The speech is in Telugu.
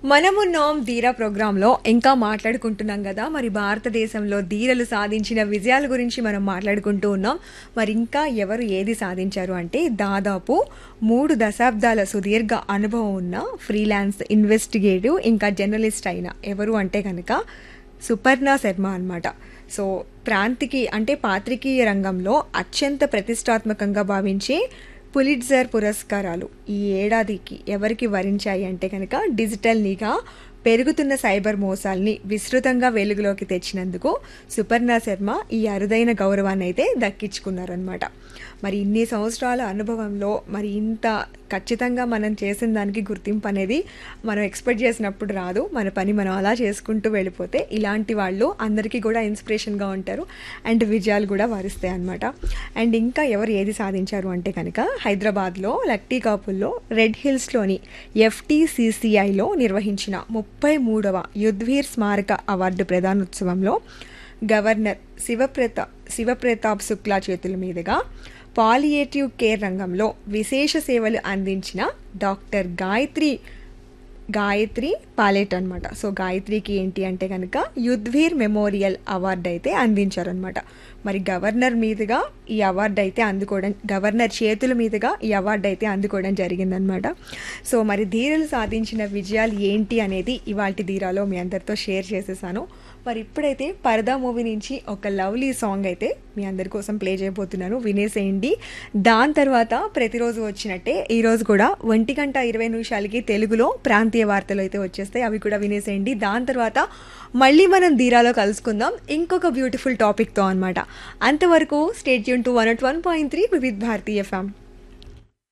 మనమున్నాం ధీర ప్రోగ్రాంలో ఇంకా మాట్లాడుకుంటున్నాం కదా మరి భారతదేశంలో ధీరలు సాధించిన విజయాల గురించి మనం మాట్లాడుకుంటూ ఉన్నాం మరి ఇంకా ఎవరు ఏది సాధించారు అంటే దాదాపు మూడు దశాబ్దాల సుదీర్ఘ అనుభవం ఉన్న ఫ్రీలాన్స్ ఇన్వెస్టిగేటివ్ ఇంకా జర్నలిస్ట్ అయిన ఎవరు అంటే కనుక సుపర్ణ శర్మ అన్నమాట సో ప్రాంతికి అంటే పాత్రికేయ రంగంలో అత్యంత ప్రతిష్టాత్మకంగా భావించే పులిట్జర్ పురస్కారాలు ఈ ఏడాదికి ఎవరికి వరించాయి అంటే కనుక డిజిటల్ నిఘా పెరుగుతున్న సైబర్ మోసాల్ని విస్తృతంగా వెలుగులోకి తెచ్చినందుకు సుపర్ణ శర్మ ఈ అరుదైన గౌరవాన్ని అయితే దక్కించుకున్నారనమాట మరి ఇన్ని సంవత్సరాల అనుభవంలో మరి ఇంత ఖచ్చితంగా మనం చేసిన దానికి గుర్తింపు అనేది మనం ఎక్స్పెక్ట్ చేసినప్పుడు రాదు మన పని మనం అలా చేసుకుంటూ వెళ్ళిపోతే ఇలాంటి వాళ్ళు అందరికీ కూడా ఇన్స్పిరేషన్గా ఉంటారు అండ్ విజయాలు కూడా వరిస్తాయి అనమాట అండ్ ఇంకా ఎవరు ఏది సాధించారు అంటే కనుక హైదరాబాద్లో లక్టీ కాపుల్లో రెడ్ హిల్స్లోని ఎఫ్టీసీసీఐలో నిర్వహించిన ముప్పై మూడవ యుద్ధ్వీర్ స్మారక అవార్డు ప్రదానోత్సవంలో గవర్నర్ శివప్రతా శివప్రతాప్ శుక్లా చేతుల మీదుగా పాలియేటివ్ కేర్ రంగంలో విశేష సేవలు అందించిన డాక్టర్ గాయత్రి గాయత్రి పాలెట్ అనమాట సో గాయత్రికి ఏంటి అంటే కనుక యుద్ధ్వీర్ మెమోరియల్ అవార్డు అయితే అందించారనమాట మరి గవర్నర్ మీదుగా ఈ అవార్డు అయితే అందుకోవడం గవర్నర్ చేతుల మీదుగా ఈ అవార్డు అయితే అందుకోవడం జరిగిందనమాట సో మరి ధీరలు సాధించిన విజయాలు ఏంటి అనేది ఇవాళ ధీరాలో మీ అందరితో షేర్ చేసేసాను మరి ఇప్పుడైతే పరదా మూవీ నుంచి ఒక లవ్లీ సాంగ్ అయితే మీ అందరి కోసం ప్లే చేయబోతున్నాను వినేసేయండి దాని తర్వాత ప్రతిరోజు వచ్చినట్టే ఈరోజు కూడా ఒంటి గంట ఇరవై నిమిషాలకి తెలుగులో ప్రాంతీయ వార్తలు అయితే వచ్చేస్తాయి అవి కూడా వినేసేయండి దాని తర్వాత మళ్ళీ మనం ధీరాలో కలుసుకుందాం ఇంకొక బ్యూటిఫుల్ టాపిక్తో అనమాట అంతవరకు స్టేట్ యూన్ to one at one point three Vividh Bharati FM